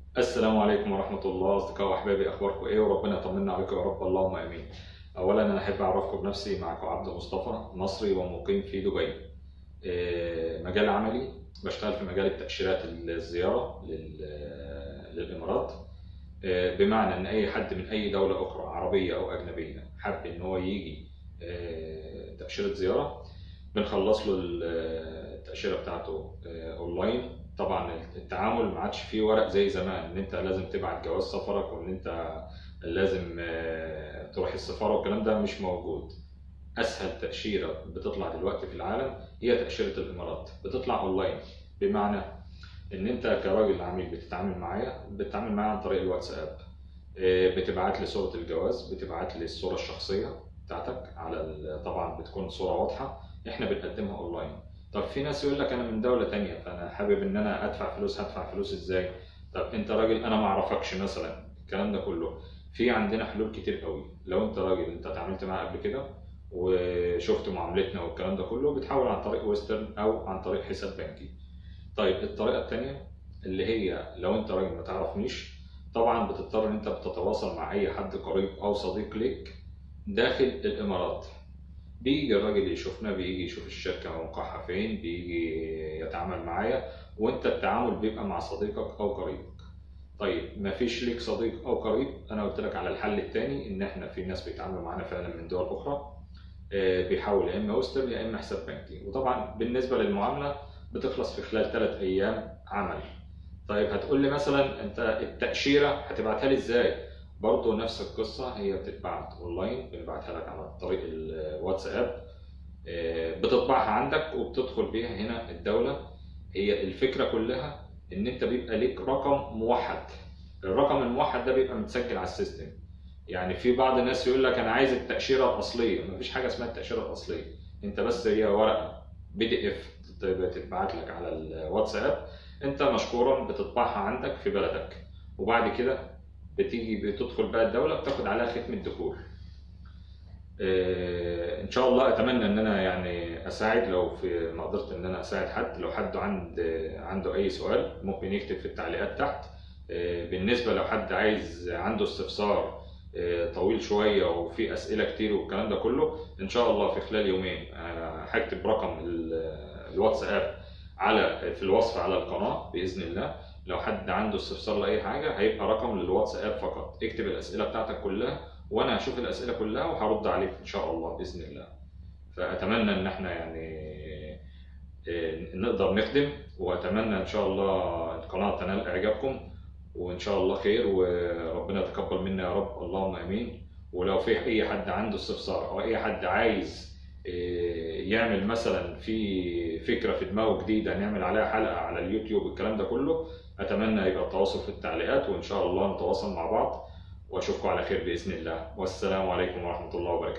السلام عليكم ورحمة الله أصدقائي وأحبابي أخباركم إيه وربنا يطمنا عليكم يا رب اللهم آمين. أولا أنا أحب أعرفكم بنفسي معكم عبد مصطفى مصري ومقيم في دبي. إيه، مجال عملي بشتغل في مجال التأشيرات الزيارة لل- للإمارات. إيه، بمعنى إن أي حد من أي دولة أخرى عربية أو أجنبية حب إن هو يجي إيه، تأشيرة زيارة بنخلص له التأشيرة بتاعته إيه، أونلاين طبعا التعامل ما عادش فيه ورق زي زمان ان انت لازم تبعت جواز سفرك وان انت لازم آه، تروح السفاره والكلام ده مش موجود اسهل تاشيره بتطلع دلوقتي في العالم هي تاشيره الامارات بتطلع اونلاين بمعنى ان انت كراجل عميل بتتعامل معايا بتتعامل معايا عن طريق الواتساب آه، بتبعت لي صوره الجواز بتبعت لي الصوره الشخصيه بتاعتك على ال- طبعا بتكون صوره واضحه احنا بنقدمها اونلاين طب في ناس يقول لك انا من دوله تانية فانا حابب ان انا ادفع فلوس هدفع فلوس ازاي طب انت راجل انا ما اعرفكش مثلا الكلام ده كله في عندنا حلول كتير قوي لو انت راجل انت اتعاملت معاه قبل كده وشفت معاملتنا والكلام ده كله بتحول عن طريق ويسترن او عن طريق حساب بنكي طيب الطريقه التانية اللي هي لو انت راجل ما تعرفنيش طبعا بتضطر ان انت بتتواصل مع اي حد قريب او صديق ليك داخل الامارات بيجي الراجل يشوفنا بيجي يشوف الشركة موقعها فين بيجي يتعامل معايا وانت التعامل بيبقى مع صديقك او قريبك طيب مفيش ليك صديق او قريب انا قلت لك على الحل التاني ان احنا في ناس بيتعاملوا معانا فعلا من دول اخرى آه، بيحول يا اما وسترن يا اما حساب بنكي وطبعا بالنسبة للمعاملة بتخلص في خلال ثلاث ايام عمل طيب هتقول لي مثلا انت التأشيرة هتبعتها لي ازاي برضه نفس القصة هي بتتبعت اونلاين بنبعتها لك على طريق الواتساب آه، بتطبعها عندك وبتدخل بيها هنا الدولة هي الفكرة كلها ان انت بيبقى ليك رقم موحد الرقم الموحد ده بيبقى متسجل على السيستم يعني في بعض الناس يقول لك انا عايز التأشيرة الأصلية مفيش حاجة اسمها التأشيرة الأصلية انت بس هي ورقة بي دي اف بتتبعت لك على الواتساب انت مشكورا بتطبعها عندك في بلدك وبعد كده بتيجي بتدخل بقى الدولة بتاخد عليها ختم الدخول آه، ان شاء الله اتمنى ان انا يعني اساعد لو في ما قدرت ان انا اساعد حد لو حد عند عنده اي سؤال ممكن يكتب في التعليقات تحت آه، بالنسبه لو حد عايز عنده استفسار آه، طويل شويه وفي اسئله كتير والكلام ده كله ان شاء الله في خلال يومين آه، هكتب رقم ال- الواتساب على في الوصف على القناه باذن الله لو حد عنده استفسار لاي حاجه هيبقى رقم للواتساب فقط اكتب الاسئله بتاعتك كلها وانا هشوف الاسئله كلها وهرد عليك ان شاء الله باذن الله فاتمنى ان احنا يعني آه، نقدر نخدم واتمنى ان شاء الله القناه تنال اعجابكم وان شاء الله خير وربنا يتقبل منا يا رب اللهم امين ولو في اي حد عنده استفسار او اي حد عايز آه، يعمل مثلا في فكره في دماغه جديده نعمل عليها حلقه على اليوتيوب الكلام ده كله اتمنى يبقى التواصل في التعليقات وان شاء الله نتواصل مع بعض واشوفكم على خير باذن الله والسلام عليكم ورحمه الله وبركاته